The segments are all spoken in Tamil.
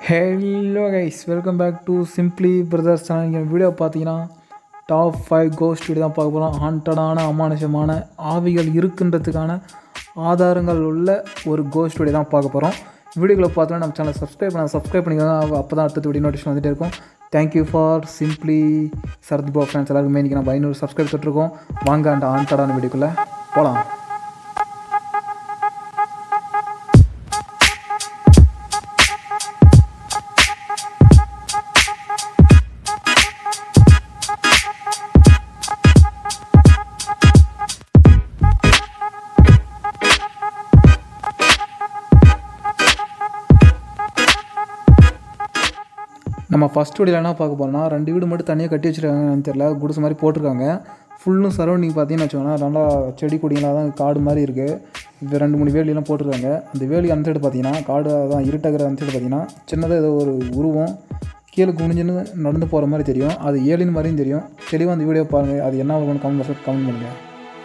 hello guys welcome back to Simply Brothers channel இங்கே வீடியோ பார்த்தீங்கன்னா டாப் ஃபைவ் கோஸ்ட் வீடியோ தான் பார்க்க போகிறோம் ஹாண்டடான அமானுஷமான ஆவிகள் இருக்குன்றதுக்கான ஆதாரங்கள் உள்ள ஒரு கோஸ்ட் வீடியோ தான் பார்க்க போகிறோம் வீடியோக்குள்ள பார்த்தோன்னா நம்ம சேனல் சப்ஸ்கிரைப் பண்ண சப்ஸ்கிரைப் பண்ணிக்கோங்க அப்போ தான் அடுத்தது வீடியோ நோட்டிஃபிகேஷன் வந்துட்டே இருக்கும் thank you for Simply Sarath bro friends எல்லாருக்குமே இன்றைக்கி நம்ம ஐநூறு சப்ஸ்கிரைப் தொட்டிருக்கோம் வாங்க அந்த ஹாண்டடான வீடியோக்குள்ளே போகலாம் நம்ம ஃபஸ்ட் வீடியோவில் என்ன பார்க்க போகிறோம்னா ரெண்டு வீடு மட்டும் தனியாக கட்டி வச்சுருக்காங்கன்னு தெரியல குடிசை மாதிரி போட்டிருக்காங்க ஃபுல்லும் சரௌண்டிங் பார்த்தீங்கன்னு வச்சுக்கோங்களேன் நல்லா செடி கொடிங்களாம் தான் காடு மாதிரி இருக்குது இப்போ ரெண்டு மூணு வேலியெல்லாம் போட்டிருக்காங்க அந்த வேலி அந்த சைடு பார்த்தீங்கன்னா காடு தான் இருட்டாகிற அந்த சைடு பார்த்தீங்கன்னா சின்னதாக ஏதோ ஒரு உருவம் கீழே குனிஞ்சுன்னு நடந்து போகிற மாதிரி தெரியும் அது ஏழின் மாதிரியும் தெரியும் தெளிவாக அந்த வீடியோ பாருங்கள் அது என்ன வரும்னு கமெண்ட் கமெண்ட் பண்ணுங்கள்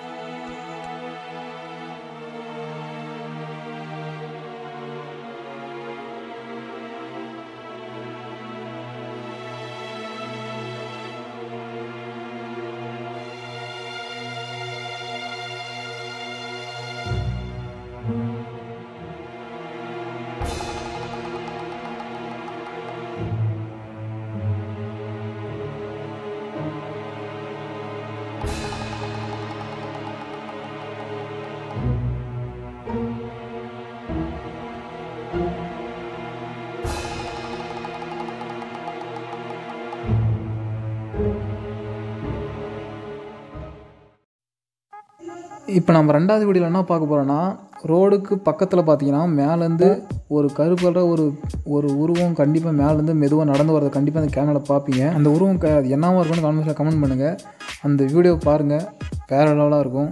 இப்போ நம்ம ரெண்டாவது வீடியோவில் என்ன பார்க்க போகிறோன்னா ரோடுக்கு பக்கத்தில் பார்த்தீங்கன்னா மேலேருந்து ஒரு கருப்பு கலர் ஒரு ஒரு உருவம் கண்டிப்பாக மேலேருந்து மெதுவாக நடந்து வரதை கண்டிப்பாக அந்த கேமராவில் பார்ப்பீங்க அந்த உருவம் க அது என்னவா இருக்கும்னு கமெண்ட்ஸில் கமெண்ட் பண்ணுங்கள் அந்த வீடியோ பாருங்கள் வேறு லெவலாக இருக்கும்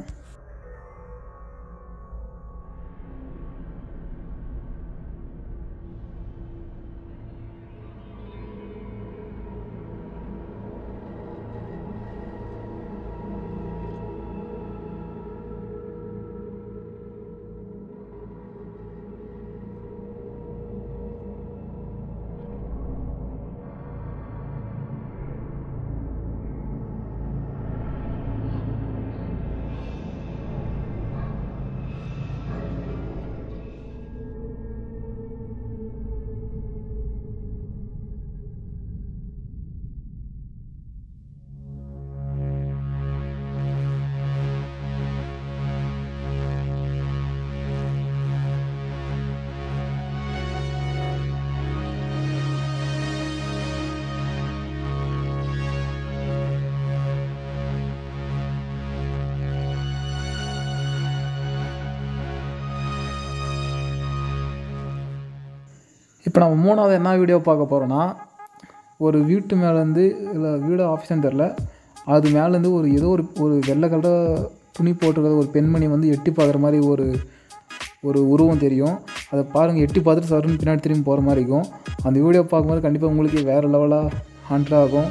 இப்போ நம்ம மூணாவது என்ன வீடியோ பார்க்க போகிறோன்னா ஒரு வீட்டு மேலேருந்து இல்லை வீடு ஆஃபீஸ்னு தெரில அது மேலேருந்து ஒரு ஏதோ ஒரு ஒரு வெள்ளை கலர் துணி போட்டிருக்கிற ஒரு பெண்மணி வந்து எட்டி பார்க்குற மாதிரி ஒரு ஒரு உருவம் தெரியும் அதை பாருங்கள் எட்டி பார்த்துட்டு சருன்னு பின்னாடி திரும்பி போகிற மாதிரி இருக்கும் அந்த வீடியோ பார்க்கும்போது கண்டிப்பாக உங்களுக்கு வேறு லெவலாக ஹண்ட்ரட் ஆகும்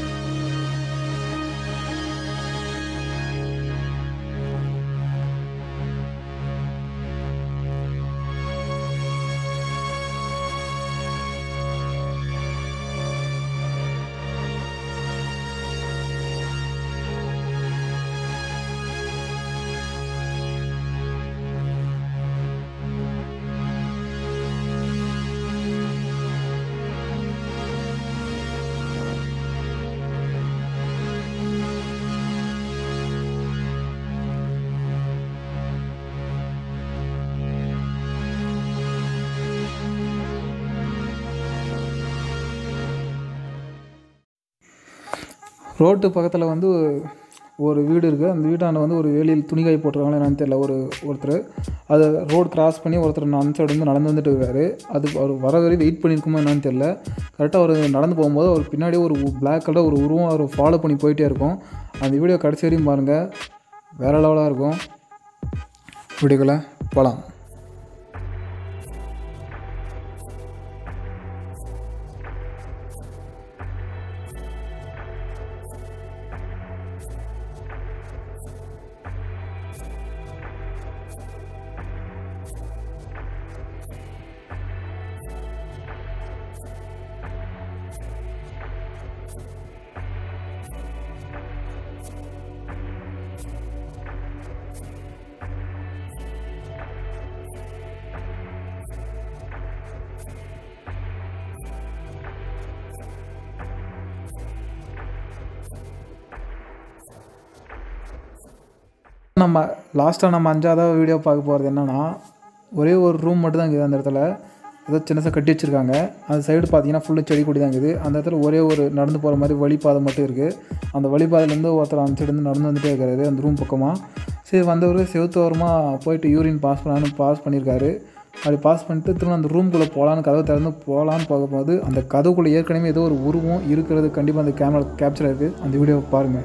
ரோட்டு பக்கத்தில் வந்து ஒரு வீடு இருக்குது அந்த வீட்டாண்ட வந்து ஒரு வேலியில் துணிகாய் போட்டிருக்காங்களே என்னன்னு தெரியல ஒரு ஒருத்தர் அதை ரோடு கிராஸ் பண்ணி ஒருத்தர் அந்த சைடு வந்து நடந்து வந்துட்டு இருக்காரு அது அவர் வர வரை வெயிட் பண்ணியிருக்குமோ என்னன்னு தெரியல கரெக்டாக அவர் நடந்து போகும்போது அவர் பின்னாடி ஒரு பிளாக் கலர் ஒரு உருவம் அவர் ஃபாலோ பண்ணி போயிட்டே இருக்கும் அந்த வீடியோ கடைசி வரையும் பாருங்கள் வேறு லெவலாக இருக்கும் வீடியோக்குள்ளே போகலாம் நம்ம லாஸ்ட்டாக நம்ம அஞ்சாவது வீடியோ பார்க்க போகிறது என்னென்னா ஒரே ஒரு ரூம் மட்டும் தான் இருக்குது அந்த இடத்துல ஏதோ சின்னசாக கட்டி வச்சுருக்காங்க அந்த சைடு பார்த்தீங்கன்னா ஃபுல்லு செடி கொடி தான் இருக்குது அந்த இடத்துல ஒரே ஒரு நடந்து போகிற மாதிரி வழிபாதை மட்டும் இருக்குது அந்த வழிபாதையிலேருந்து ஒருத்தர் அந்த சைடு நடந்து வந்துட்டே இருக்காரு அந்த ரூம் பக்கமாக சரி வந்தவர் செவுத்தோரமாக போயிட்டு யூரின் பாஸ் பண்ணலான்னு பாஸ் பண்ணியிருக்காரு அப்படி பாஸ் பண்ணிட்டு திரும்ப அந்த ரூம்குள்ளே போகலான்னு கதவு திறந்து போகலான்னு பார்க்கும்போது அந்த கதவுக்குள்ளே ஏற்கனவே ஏதோ ஒரு உருவம் இருக்கிறது கண்டிப்பாக அந்த கேமரா கேப்சர் இருக்குது அந்த வீடியோவை பாருங்கள்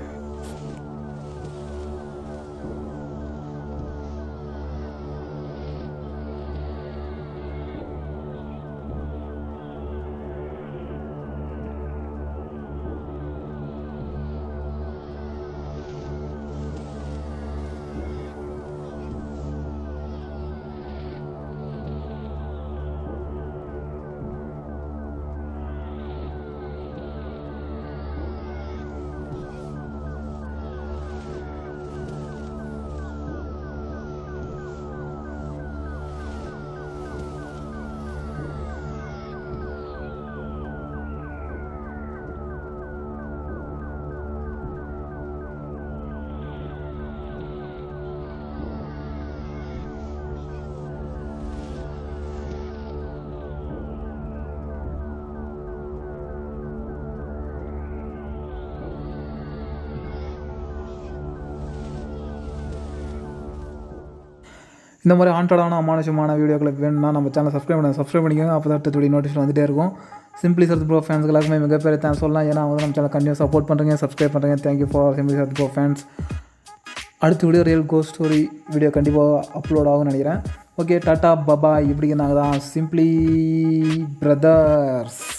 இந்த மாதிரி ஆண்டடான அமானுஷமான வீடியோக்களை வேணும்னா நம்ம சேனல் சப்ஸ்கிரைப் பண்ண சப்ஸ்கிரைப் பண்ணிக்கோங்க அப்போ தான் அடுத்த நோட்டிஃபிகேஷன் வந்துட்டே இருக்கும் சிம்பிளி சர்த் ப்ரோ ஃபேன்ஸ் எல்லாருக்குமே மிகப்பெரிய தேங்க்ஸ் சொல்லலாம் ஏன்னா அவங்க நம்ம சேனல் கண்டினியூ சப்போர்ட் பண்ணுறீங்க சப்ஸ்கிரைப் பண்ணுறீங்க thank you for Simply Sarath bro fans அடுத்த வீடியோ ரியல் கோ ஸ்டோரி வீடியோ கண்டிப்பாக அப்லோட் ஆகும்னு நினைக்கிறேன் ஓகே டாட்டா பபா இப்படி நாங்கள் தான் சிம்பிளி பிரதர்ஸ்